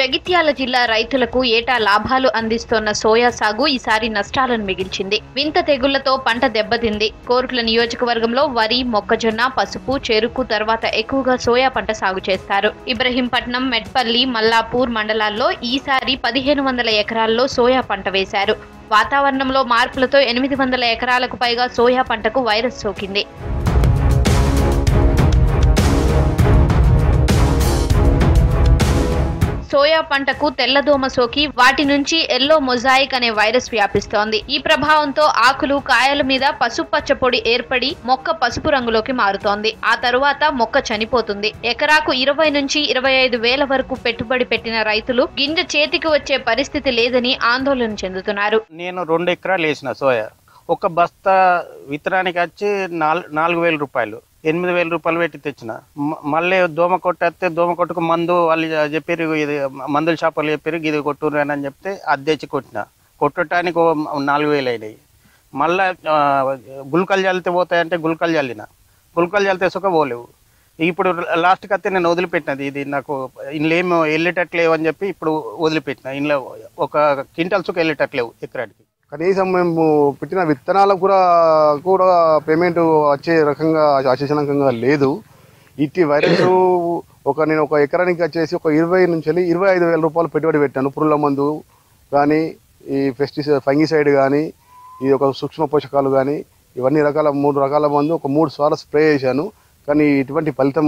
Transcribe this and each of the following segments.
జగిత్యాల జిల్లా రైతులకు ఏటా లాభాలు అందిస్తోన్న సోయా సాగు ఈసారి నష్టాలను మిగిల్చింది వింత తెగుళ్లతో పంట దెబ్బతింది కోరుట్ల నియోజకవర్గంలో వరి మొక్కజొన్న పసుపు చెరుకు తర్వాత ఎక్కువగా సోయా పంట సాగు చేస్తారు ఇబ్రహీంపట్నం మెట్పల్లి మల్లాపూర్ మండలాల్లో ఈసారి పదిహేను వందల ఎకరాల్లో సోయా పంట వేశారు వాతావరణంలో మార్పులతో ఎనిమిది వందల ఎకరాలకు పైగా సోయా పంటకు వైరస్ సోకింది సోయా పంటకు తెల్లదోమ సోకి వాటి నుంచి ఎల్లో మొజాయిక్ అనే వైరస్ వ్యాపిస్తోంది ఈ ప్రభావంతో ఆకులు కాయల మీద పసుపచ్చ పొడి ఏర్పడి మొక్క పసుపు రంగులోకి మారుతోంది ఆ తరువాత మొక్క చనిపోతుంది ఎకరాకు ఇరవై నుంచి ఇరవై ఐదు వేల వరకు పెట్టుబడి పెట్టిన రైతులు గింజ చేతికి వచ్చే పరిస్థితి లేదని ఆందోళన చెందుతున్నారు నేను రెండు ఎకరాలు వేసిన సోయా ఒక బస్తా విత్తనానికి వచ్చి నాలుగు నాలుగు వేల రూపాయలు ఎనిమిది వేల రూపాయలు పెట్టి తెచ్చిన మ- మళ్ళీ దోమ కొట్టేస్తే దోమ కొట్టుకు మందు వాళ్ళు చెప్పారు ఇది మందుల షాపులు చెప్పారు ఇది కొట్టుర్రు అని చెప్తే అది తెచ్చి కొట్టిన కొట్టడానికి ఓ నాలుగు వేలు అయినాయి మళ్ళా ఆ, గుల్కలు చల్లితే పోతాయంటే గుల్కలు చల్లిన గుల్కలు చల్లితే సుఖ పోలేవు ఇప్పుడు లాస్ట్కి అయితే నేను వదిలిపెట్టినది ఇది నాకు ఇందులో ఏమి వెళ్ళేటట్లేవు అని చెప్పి ఇప్పుడు వదిలిపెట్టిన ఇందులో ఒక క్వింటల్ సుఖ వెళ్ళేటట్లేవు ఎకరానికి కనీసం మేము పెట్టిన విత్తనాలకు కూడా కూడా పేమెంట్ వచ్చే రకంగా ఆశాజనకంగా లేదు ఇట్టి వైరస్ ఒక నేను ఒక ఎకరానికి వచ్చేసి ఒక ఇరవై నుంచి వెళ్ళి ఇరవై ఐదు వేల రూపాయలు పెట్టుబడి పెట్టాను పురుగుల మందు కానీ ఈ పెస్టిసైడ్ ఫంగిసైడ్ కానీ ఈ ఒక సూక్ష్మ పోషకాలు కానీ ఇవన్నీ రకాల మూడు రకాల మందు ఒక మూడు సార్లు స్ప్రే చేశాను కానీ ఇటువంటి ఫలితం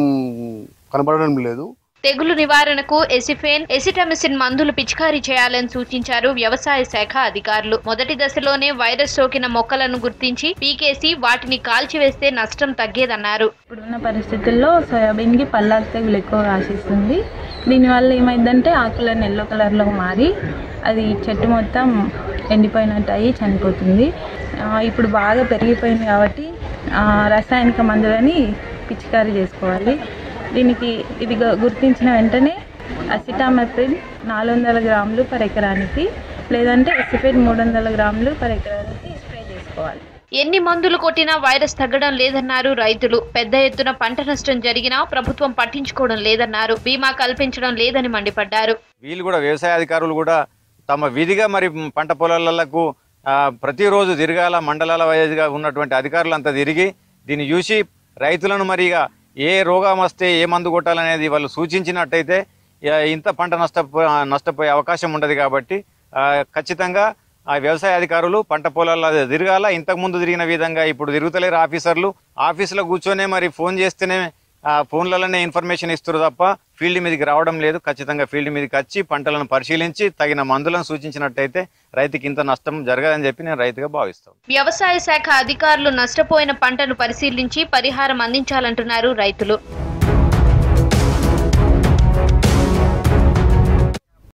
కనబడడం లేదు తెగులు నివారణకు ఎసిఫేన్ ఎసిటమిసిన్ మందులు పిచికారీ చేయాలని సూచించారు వ్యవసాయ శాఖ అధికారులు మొదటి దశలోనే వైరస్ సోకిన మొక్కలను గుర్తించి పీకేసి వాటిని కాల్చివేస్తే నష్టం తగ్గేదన్నారు ఇప్పుడున్న పరిస్థితుల్లో సోయాబీన్కి పల్లాకు తెగులు ఎక్కువ ఆశిస్తుంది దీనివల్ల ఏమైందంటే ఆకులన్నీ ఎల్లో కలర్లో మారి అది చెట్టు మొత్తం ఎండిపోయినట్టు అయ్యి చనిపోతుంది ఆ, ఇప్పుడు బాగా పెరిగిపోయింది కాబట్టి ఆ, రసాయనిక మందులని పిచికారీ చేసుకోవాలి దీనికి ఇది గు- గుర్తించిన వెంటనే అసిటామెప్రిన్ నాలుగు వందల గ్రాములు పర్ ఎకరానికి లేదంటే ఎసిఫెడ్ మూడు వందల గ్రాములు పర్ ఎకరానికి స్ప్రే చేసుకోవాలి ఎన్ని మందులు కొట్టినా వైరస్ తగ్గడం లేదన్నారు రైతులు పెద్ద ఎత్తున పంట నష్టం జరిగినా ప్రభుత్వం పట్టించుకోవడం లేదన్నారు బీమా కల్పించడం లేదని మండిపడ్డారు వీళ్ళు కూడా వ్యవసాయ అధికారులు కూడా తమ విధిగా మరి పంట పొలాలకు ఆ, ప్రతిరోజు తిరగాల మండలాల వైజ్గా ఉన్నటువంటి అధికారులంతా తిరిగి దీన్ని చూసి రైతులను మరి ఇక ఏ రోగం వస్తే ఏ మందు కొట్టాలనేది వాళ్ళు సూచించినట్టయితే ఇక ఇంత పంట నష్టపో నష్టపోయే అవకాశం ఉండదు కాబట్టి ఆ, ఖచ్చితంగా ఆ వ్యవసాయ అధికారులు పంట పొలాల్లో తిరగాల ఇంతకుముందు తిరిగిన విధంగా ఇప్పుడు తిరుగుతలేరు ఆఫీసర్లు ఆఫీసులో కూర్చొనే మరి ఫోన్ చేస్తేనే ఆ ఫోన్లలోనే ఇన్ఫర్మేషన్ ఇస్తారు తప్ప ఫీల్డ్ మీదకి రావడం లేదు ఖచ్చితంగా ఫీల్డ్ మీదకి వచ్చి పంటలను పరిశీలించి తగిన మందులను సూచించినట్టయితే రైతుకి ఇంత నష్టం జరగదని చెప్పి నేను రైతుగా భావిస్తాను వ్యవసాయ శాఖ అధికారులు నష్టపోయిన పంటను పరిశీలించి పరిహారం అందించాలంటున్నారు రైతులు